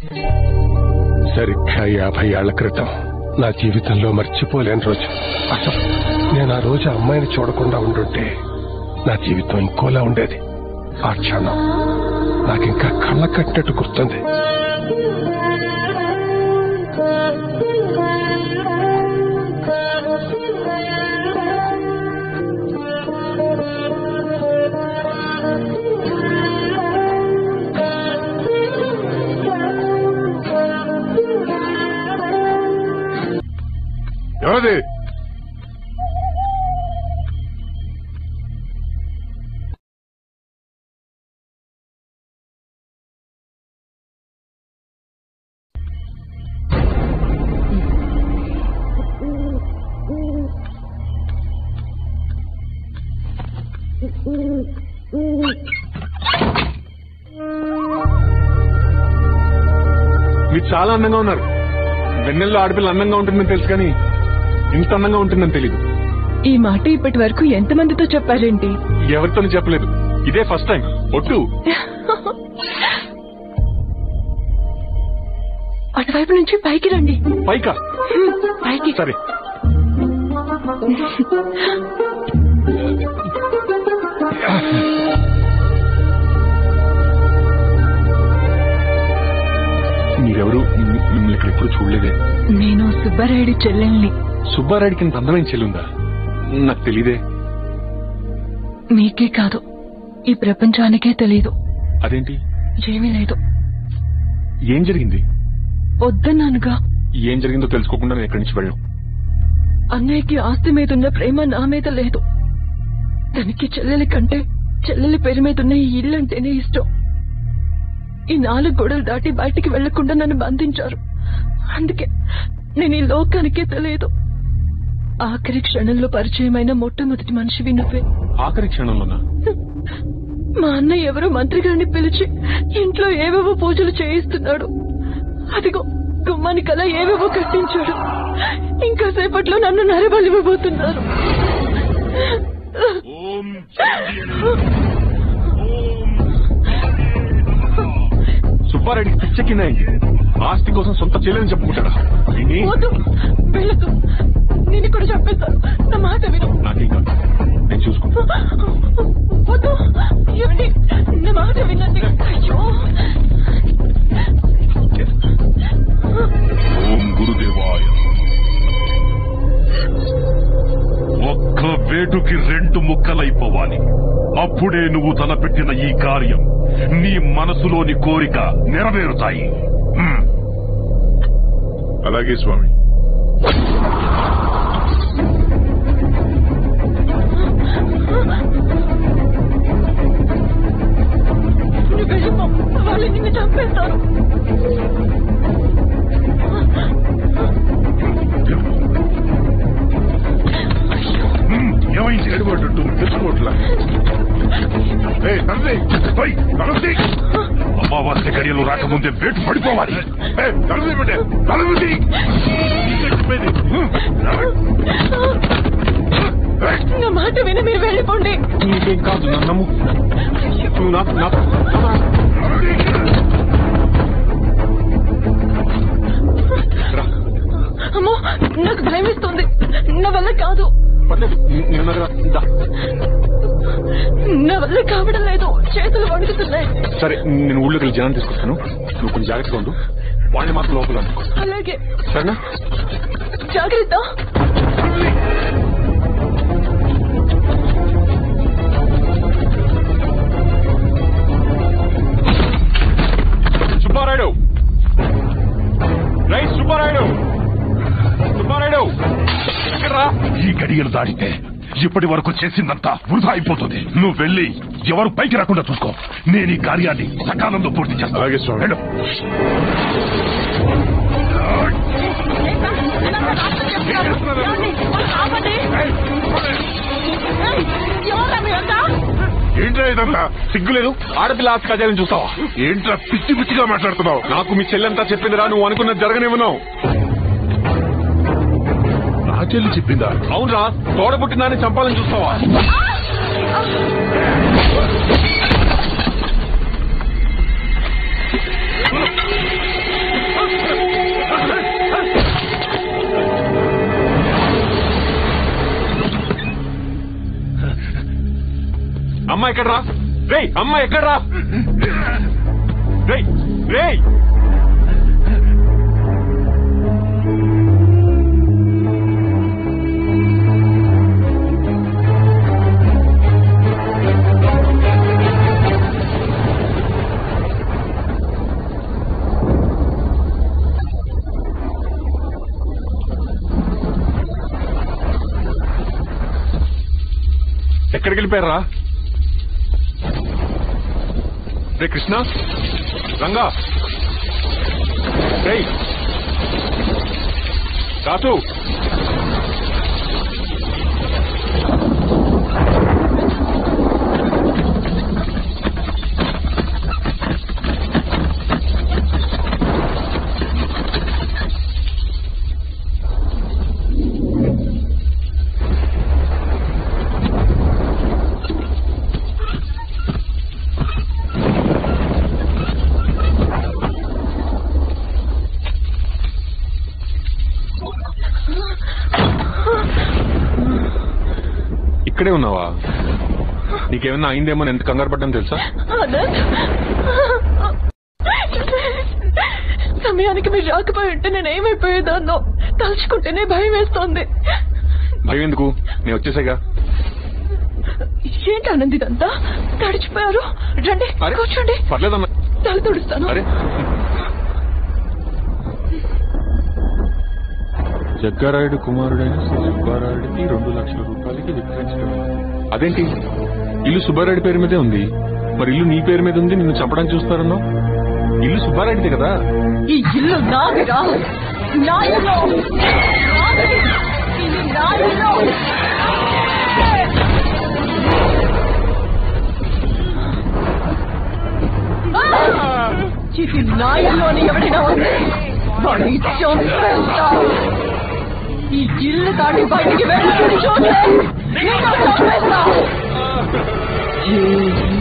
సరిగ్గా యాభై ఏళ్ల క్రితం నా జీవితంలో మర్చిపోలేని రోజు అసలు నేను ఆ రోజు ఆ అమ్మాయిని చూడకుండా ఉండుంటే నా జీవితం ఇంకోలా ఉండేది ఆ క్షణం నాకింకా కళ్ళ కట్టినట్టు గుర్తుంది ఎవరది మీరు చాలా అందంగా ఉన్నారు వెన్నెల్లో ఆడపిల్ల అందంగా ఉంటుందని తెలుసు కానీ ఇంత అందంగా ఉంటుందని తెలీదు ఈ మాట ఇప్పటి వరకు ఎంతమందితో చెప్పారేంటి ఎవరితో చెప్పలేదు ఇదే ఫస్ట్ టైం ఒట్టు అటువైపు నుంచి పైకి రండి పైకా పైకి సరే మీరెవరు మిమ్- మిమ్మల్ని ఇక్కడ ఎప్పుడు చూడలేదే నేను సుబ్బారాయుడి చెల్లెల్ని సుబ్బారాయుడికి ఇంత అందమైన చెల్లుందా నాకు తెలీదే మీకే కాదు ఈ ప్రపంచానికే తెలీదు అదేంటి ఏమీ లేదు ఏం జరిగింది వద్దన్నానుగా ఏం జరిగిందో తెలుసుకోకుండా నేను ఎక్కడి నుంచి వెళ్ళను అన్నయ్యకి ఆస్తి మీద ఉన్న ప్రేమ నా మీద లేదు తనకి చెల్లెలి కంటే చెల్లెలి పేరు మీద ఉన్న ఈ ఇల్లు అంటేనే ఇష్టం ఈ నాలుగు గోడలు దాటి బయటికి వెళ్లకుండా నన్ను బంధించారు అందుకే నేను ఈ లోకానికే తెలియదు ఆఖరి క్షణంలో పరిచయమైన మొట్టమొదటి మనిషివి నువ్వే ఆఖరి క్షణంలోనా మా అన్నయ్య ఎవరో మంత్రి గారిని పిలిచి ఇంట్లో ఏవేవో పూజలు చేయిస్తున్నాడు అదిగో గుమ్మాని కల ఏవేవో కట్టించాడు ఇంకా సేపట్లో నన్ను నరబలివ్వబోతున్నారు సుబ్బారెడ్డికి పిచ్చెక్కిందాయండి ఆస్తి కోసం సొంత చెల్లెని చెప్పుకుంటాడా విని వద్దు వెళ్ళదు నేను ఇక్కడ చెప్పేస్తాను నా మాట విను నాకేం కాదు నేను చూసుకుంటా వద్దు ఏమండి నా మాట వినండి అయ్యో ఓం గురుదేవాయ ఒక్క వేటుకి రెండు ముక్కలైపోవాలి అప్పుడే నువ్వు తలపెట్టిన ఈ కార్యం నీ మనసులోని కోరిక నెరవేరుతాయి హ్మ్. అలాగే స్వామి నువ్వు వెళ్ళిపో వాళ్ళు నిన్ను చంపేస్తారు హ్మ్. ఏమైంది ఎడబడ్డట్టు తెచ్చుకోవట్లా ఏయ్, తలది, పోయ్, తలది. అమావాస్య గడియలు రాకముందే వేటు పడిపోవాలి ఏయ్, తలది బిడ్డ, తలది. నీకే చెప్పేది. హ్మ్. ఏయ్, నా మాట విని మీరు వెళ్ళిపోండి నీకేం కాదు నన్నము నువ్వు నాకు నాకు రా అమ్మో నాకు భయం ఇస్తుంది నా వల్ల కాదు పర్లేదు నేను దగ్గర దా. నా వల్ల కావడం లేదు చేతులు వణుకుతున్నాయి సరే నేను ఊళ్ళోకి వెళ్ళి జనాన్ని తీసుకొస్తాను నువ్వు కొంచెం జాగ్రత్తగా ఉండు వాళ్ళని మాత్రం లోపల అనుకో అలాగే సరేనా జాగ్రత్త సుబ్బారాయుడు రై సుబ్బారాయుడు సుబ్బారాయుడు ఎక్కడ్రా ఈ గడియలు దాటితే ఇప్పటి వరకు చేసిందంతా వృధా అయిపోతుంది నువ్వు వెళ్ళి ఎవరు పైకి రాకుండా చూసుకో నేను ఈ కార్యాన్ని సకాలంలో పూర్తి చేస్తాను అలాగే స్వామి. వెళ్ళు. ఏంట్రా ఇదంతా సిగ్గులేదు ఆడపిల్ల ఆస్తి కజాలని చూస్తావా ఏంట్రా పిచ్చి పిచ్చిగా మాట్లాడుతున్నావు నాకు మీ చెల్లెంతా చెప్పిందిరా నువ్వు అనుకున్నది జరగనివ్వను నా చెల్లి చెప్పిందా అవునరా తోడబుట్టినాన్ని చంపాలని చూస్తావా ఎక్కడ్రా రేయ్ అమ్మ ఎక్కడ్రా రేయ్ రేయ్ ఎక్కడికి వెళ్ళిపోయారా రే కృష్ణ రంగా రేయ్ రాసు ఇక్కడే ఉన్నావా నీకేమన్నా అయిందేమో అని ఎంత కంగారు పడ్డాను తెలుసా ఆనంద్ సమయానికి మీరు రాకపోయి ఉంటే నేను ఏమైపోయేదాన్నో తలుచుకుంటేనే భయం వేస్తోంది భయం ఎందుకు నేను వచ్చేసాగా ఏంటి ఆనంద్ ఇదంతా తడిచిపోయారు రండి అరే కూర్చోండి పర్లేదన్నా తల తుడుస్తాను అరే జగ్గారాయుడు కుమారుడైన శ్రీ సుబ్బారాయుడికి రెండు లక్షల రూపాయలకి విక్రయించడం అదేంటి ఇల్లు సుబ్బారాయుడి పేరు మీదే ఉంది మరి ఇల్లు నీ పేరు మీద ఉంది నిన్ను చంపడానికి చూస్తారన్నావు ఇల్లు సుబ్బారాయుడిదే కదా ఈ ఇల్లు నాదిరా నా ఇల్లు నాది. ఇది నా ఇల్లు ఆ! ఇది నా ఇల్లు అని ఎవరైనా ఉంది వాడు ఇష్టం పెడతా. ఈ ఇల్లు దాటి బయటికి వెళ్ళాలని చూస్తే నేను చంపేస్తా. ఈ